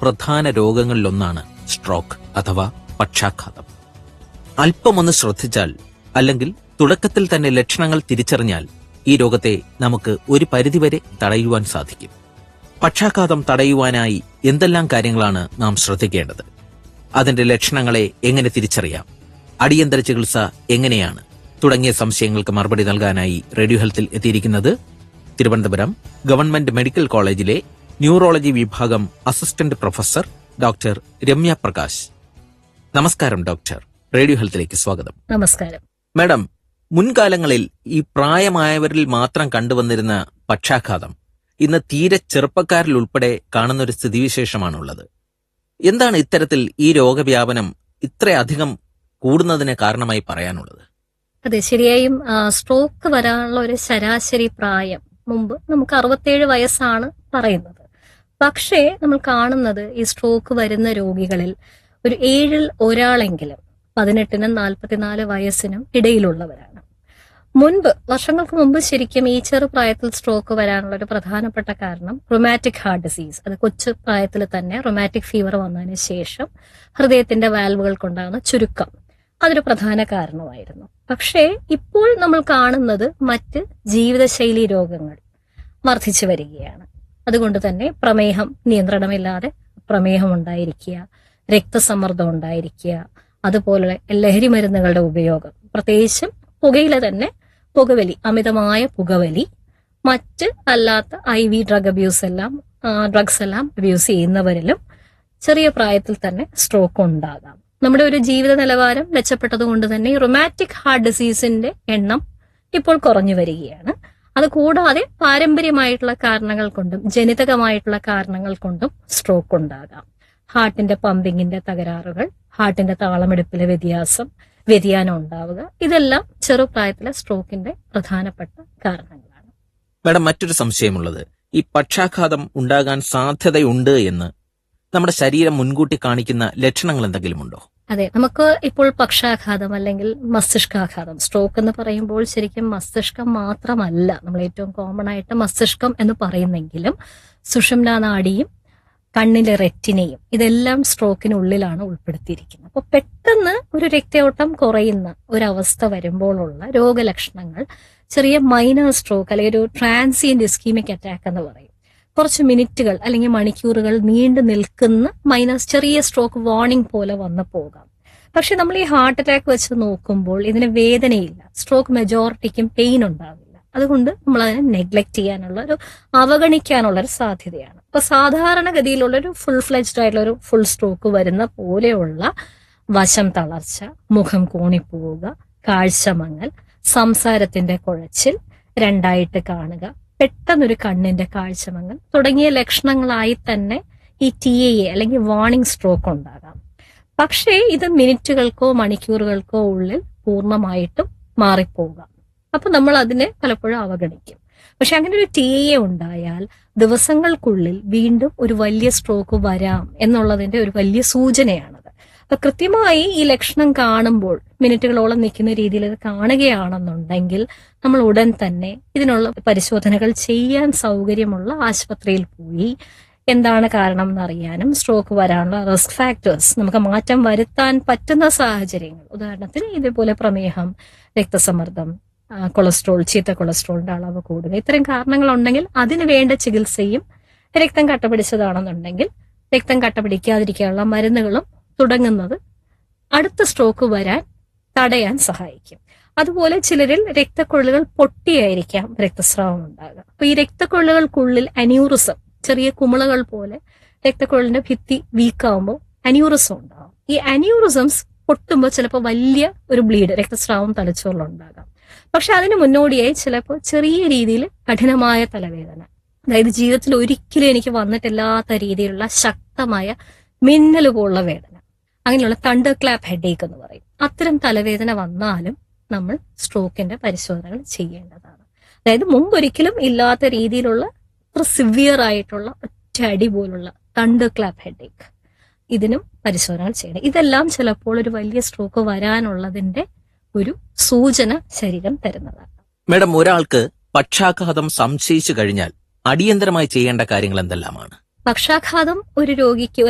പ്രധാന രോഗങ്ങളിലൊന്നാണ് സ്ട്രോക്ക് അഥവാ പക്ഷാഘാതം അല്പമൊന്ന് ശ്രദ്ധിച്ചാൽ അല്ലെങ്കിൽ തുടക്കത്തിൽ തന്നെ ലക്ഷണങ്ങൾ തിരിച്ചറിഞ്ഞാൽ ഈ രോഗത്തെ നമുക്ക് ഒരു പരിധിവരെ തടയുവാൻ സാധിക്കും പക്ഷാഘാതം തടയുവാനായി എന്തെല്ലാം കാര്യങ്ങളാണ് നാം ശ്രദ്ധിക്കേണ്ടത് അതിന്റെ ലക്ഷണങ്ങളെ എങ്ങനെ തിരിച്ചറിയാം അടിയന്തര ചികിത്സ എങ്ങനെയാണ് തുടങ്ങിയ സംശയങ്ങൾക്ക് മറുപടി നൽകാനായി റേഡിയോ ഹെൽത്തിൽ എത്തിയിരിക്കുന്നത് തിരുവനന്തപുരം ഗവൺമെന്റ് മെഡിക്കൽ കോളേജിലെ ന്യൂറോളജി വിഭാഗം assistant professor doctor Ramya Prakash നമസ്കാരം ഡോക്ടർ റേഡിയോ ഹെൽത്തിലേക്ക് സ്വാഗതം നമസ്കാരം മാഡം മുൻകാലങ്ങളിൽ ഈ പ്രായമായവരിൽ മാത്രം കണ്ടുവന്നിരുന്ന പക്ഷാഘാതം ഇന്ന് തീരെ ചെറുപ്പക്കാരിൽ ഉൾപ്പെടെ കാണുന്ന ഒരു സ്ഥിതിവിശേഷമാണുള്ളത് എന്താണ് ഇത്തരത്തിൽ ഈ രോഗവ്യാപനം ഇത്രയധികം കൂടുന്നതിന് കാരണമായി പറയാനുള്ളത് അതെ ശരിയായും ആ, സ്ട്രോക്ക് വരാനുള്ള ഒരു ശരാശരി പ്രായം മുമ്പ് നമുക്ക് അറുപത്തേഴ് വയസ്സാണ് പറയുന്നത് പക്ഷേ നമ്മൾ കാണുന്നത് ഈ സ്ട്രോക്ക് വരുന്ന രോഗികളിൽ ഒരു ഏഴിൽ ഒരാളെങ്കിലും പതിനെട്ടിനും നാൽപ്പത്തിനാല് വയസ്സിനും ഇടയിലുള്ളവരാണ് മുൻപ് വർഷങ്ങൾക്ക് മുമ്പ് ശരിക്കും ഈ ചെറുപ്രായത്തിൽ സ്ട്രോക്ക് വരാനുള്ള ഒരു പ്രധാനപ്പെട്ട കാരണം റൊമാറ്റിക് ഹാർട്ട് ഡിസീസ് അത് കൊച്ചു പ്രായത്തിൽ തന്നെ റൊമാറ്റിക് ഫീവർ വന്നതിന് ശേഷം ഹൃദയത്തിന്റെ വാൽവുകൾക്കുണ്ടാകുന്ന ചുരുക്കം അതൊരു പ്രധാന കാരണമായിരുന്നു പക്ഷേ ഇപ്പോൾ നമ്മൾ കാണുന്നത് മറ്റ് ജീവിതശൈലി രോഗങ്ങൾ വർദ്ധിച്ചു വരികയാണ് അതുകൊണ്ട് തന്നെ പ്രമേഹം നിയന്ത്രണമില്ലാതെ പ്രമേഹം ഉണ്ടായിരിക്കുക രക്തസമ്മർദ്ദം ഉണ്ടായിരിക്കുക അതുപോലെ ലഹരി മരുന്നുകളുടെ ഉപയോഗം പ്രത്യേകിച്ചും പുകയില തന്നെ പുകവലി അമിതമായ പുകവലി മറ്റ് അല്ലാത്ത ഐ വി ഡ്രഗ് അബ്യൂസ് എല്ലാം ഡ്രഗ്സ് എല്ലാം അബ്യൂസ് ചെയ്യുന്നവരിലും ചെറിയ പ്രായത്തിൽ തന്നെ സ്ട്രോക്ക് ഉണ്ടാകാം നമ്മുടെ ഒരു ജീവിത നിലവാരം മെച്ചപ്പെട്ടത് കൊണ്ട് തന്നെ ഈ റൊമാറ്റിക് ഹാർട്ട് ഡിസീസിന്റെ എണ്ണം ഇപ്പോൾ കുറഞ്ഞു വരികയാണ് അത് കൂടാതെ പാരമ്പര്യമായിട്ടുള്ള കാരണങ്ങൾ കൊണ്ടും ജനിതകമായിട്ടുള്ള കാരണങ്ങൾ കൊണ്ടും സ്ട്രോക്ക് ഉണ്ടാകാം ഹാർട്ടിന്റെ പമ്പിങ്ങിന്റെ തകരാറുകൾ ഹാർട്ടിന്റെ താളമെടുപ്പിലെ വ്യത്യാസം വ്യതിയാനം ഉണ്ടാവുക ഇതെല്ലാം ചെറുപ്രായത്തിലെ സ്ട്രോക്കിന്റെ പ്രധാനപ്പെട്ട കാരണങ്ങളാണ് മാഡം മറ്റൊരു സംശയമുള്ളത് ഈ പക്ഷാഘാതം ഉണ്ടാകാൻ സാധ്യതയുണ്ട് എന്ന് നമ്മുടെ ശരീരം മുൻകൂട്ടി കാണിക്കുന്ന ലക്ഷണങ്ങൾ എന്തെങ്കിലും ഉണ്ടോ അതെ നമുക്ക് ഇപ്പോൾ പക്ഷാഘാതം അല്ലെങ്കിൽ മസ്തിഷ്കാഘാതം സ്ട്രോക്ക് എന്ന് പറയുമ്പോൾ ശരിക്കും മസ്തിഷ്കം മാത്രമല്ല നമ്മൾ ഏറ്റവും കോമൺ ആയിട്ട് മസ്തിഷ്കം എന്ന് പറയുന്നെങ്കിലും സുഷുമ്നാ നാഡിയും കണ്ണിലെ റെറ്റിനയും ഇതെല്ലാം സ്ട്രോക്കിനുള്ളിലാണ് ഉൾപ്പെടുത്തിയിരിക്കുന്നത് അപ്പോൾ പെട്ടെന്ന് ഒരു രക്തയോട്ടം കുറയുന്ന ഒരവസ്ഥ വരുമ്പോഴുള്ള രോഗലക്ഷണങ്ങൾ ചെറിയ മൈനർ സ്ട്രോക്ക് അല്ലെങ്കിൽ ഒരു ട്രാൻസിയന്റ് ഇസ്കീമിക് അറ്റാക്ക് എന്ന് പറയും കുറച്ച് മിനിറ്റുകൾ അല്ലെങ്കിൽ മണിക്കൂറുകൾ നീണ്ടു നിൽക്കുന്ന മൈനസ് ചെറിയ സ്ട്രോക്ക് വാർണിംഗ് പോലെ വന്നു പോകാം പക്ഷെ നമ്മൾ ഈ ഹാർട്ട് അറ്റാക്ക് വെച്ച് നോക്കുമ്പോൾ ഇതിന് വേദനയില്ല സ്ട്രോക്ക് മെജോറിറ്റിക്കും പെയിൻ ഉണ്ടാവില്ല അതുകൊണ്ട് നമ്മൾ അതിനെ നെഗ്ലക്ട് ചെയ്യാനുള്ള ഒരു അവഗണിക്കാനുള്ള ഒരു സാധ്യതയാണ് അപ്പൊ സാധാരണഗതിയിലുള്ള ഒരു ഫുൾ ഫ്ലെജ്ഡ് ആയിട്ടുള്ള ഒരു ഫുൾ സ്ട്രോക്ക് വരുന്ന പോലെയുള്ള വശം തളർച്ച മുഖം കൂണിപ്പോവുക കാഴ്ചമങ്ങൽ സംസാരത്തിന്റെ കുഴച്ചിൽ രണ്ടായിട്ട് കാണുക പെട്ടെന്നൊരു കണ്ണിന്റെ കാഴ്ചമങ്ങൽ തുടങ്ങിയ ലക്ഷണങ്ങളായി തന്നെ ഈ ടി എ അല്ലെങ്കിൽ വാർണിംഗ് സ്ട്രോക്ക് ഉണ്ടാകാം പക്ഷേ ഇത് മിനിറ്റുകൾക്കോ മണിക്കൂറുകൾക്കോ ഉള്ളിൽ പൂർണ്ണമായിട്ടും മാറിപ്പോകാം അപ്പൊ നമ്മൾ അതിനെ പലപ്പോഴും അവഗണിക്കും പക്ഷെ അങ്ങനെ ഒരു ടി എ ഉണ്ടായാൽ ദിവസങ്ങൾക്കുള്ളിൽ വീണ്ടും ഒരു വലിയ സ്ട്രോക്ക് വരാം എന്നുള്ളതിന്റെ ഒരു വലിയ സൂചനയാണത് അപ്പൊ കൃത്യമായി ഈ ലക്ഷണം കാണുമ്പോൾ മിനിറ്റുകളോളം നിൽക്കുന്ന രീതിയിൽ ഇത് കാണുകയാണെന്നുണ്ടെങ്കിൽ നമ്മൾ ഉടൻ തന്നെ ഇതിനുള്ള പരിശോധനകൾ ചെയ്യാൻ സൗകര്യമുള്ള ആശുപത്രിയിൽ പോയി എന്താണ് കാരണം എന്നറിയാനും സ്ട്രോക്ക് വരാനുള്ള റിസ്ക് ഫാക്ടേഴ്സ് നമുക്ക് മാറ്റം വരുത്താൻ പറ്റുന്ന സാഹചര്യങ്ങൾ ഉദാഹരണത്തിന് ഇതേപോലെ പ്രമേഹം രക്തസമ്മർദ്ദം ആ, കൊളസ്ട്രോൾ ചീത്ത കൊളസ്ട്രോളിന്റെ അളവ് കൂടുക ഇത്തരം കാരണങ്ങൾ ഉണ്ടെങ്കിൽ അതിന് വേണ്ട ചികിത്സയും രക്തം കട്ടപിടിച്ചതാണെന്നുണ്ടെങ്കിൽ രക്തം കട്ടപിടിക്കാതിരിക്കാനുള്ള മരുന്നുകളും തുടങ്ങുന്നത് അടുത്ത സ്ട്രോക്ക് വരാൻ തടയാൻ സഹായിക്കും അതുപോലെ ചിലരിൽ രക്തക്കൊള്ളുകൾ പൊട്ടിയായിരിക്കാം രക്തസ്രാവം ഉണ്ടാകുക അപ്പൊ ഈ രക്തക്കൊള്ളുകൾക്കുള്ളിൽ അന്യൂറിസം ചെറിയ കുമിളകൾ പോലെ രക്തക്കൊള്ളിന്റെ ഭിത്തി വീക്കാവുമ്പോൾ അന്യൂറിസം ഉണ്ടാകും ഈ അന്യൂറിസംസ് പൊട്ടുമ്പോൾ ചിലപ്പോൾ വലിയ ഒരു ബ്ലീഡ് രക്തസ്രാവം തലച്ചോറിലുണ്ടാകാം പക്ഷെ അതിന് മുന്നോടിയായി ചിലപ്പോൾ ചെറിയ രീതിയിൽ കഠിനമായ തലവേദന അതായത് ജീവിതത്തിൽ ഒരിക്കലും എനിക്ക് വന്നിട്ടില്ലാത്ത രീതിയിലുള്ള ശക്തമായ മിന്നൽ പോലുള്ള വേദന അങ്ങനെയുള്ള തണ്ടർ ക്ലാപ്പ് ഹെഡേക്ക് എന്ന് പറയും അത്തരം തലവേദന വന്നാലും നമ്മൾ സ്ട്രോക്കിന്റെ പരിശോധനകൾ ചെയ്യേണ്ടതാണ് അതായത് മുമ്പൊരിക്കലും ഇല്ലാത്ത രീതിയിലുള്ള അത്ര സിവിയർ ആയിട്ടുള്ള ഒറ്റ അടി പോലുള്ള തണ്ടർ ക്ലാപ്പ് ഹെഡേക്ക് ഇതിനും പരിശോധനകൾ ചെയ്യണം ഇതെല്ലാം ചിലപ്പോൾ ഒരു വലിയ സ്ട്രോക്ക് വരാനുള്ളതിന്റെ ഒരു സൂചന ശരീരം തരുന്നതാണ് മാഡം ഒരാൾക്ക് പക്ഷാഘാതം സംശയിച്ചു കഴിഞ്ഞാൽ അടിയന്തരമായി ചെയ്യേണ്ട കാര്യങ്ങൾ എന്തെല്ലാമാണ് പക്ഷാഘാതം ഒരു രോഗിക്ക്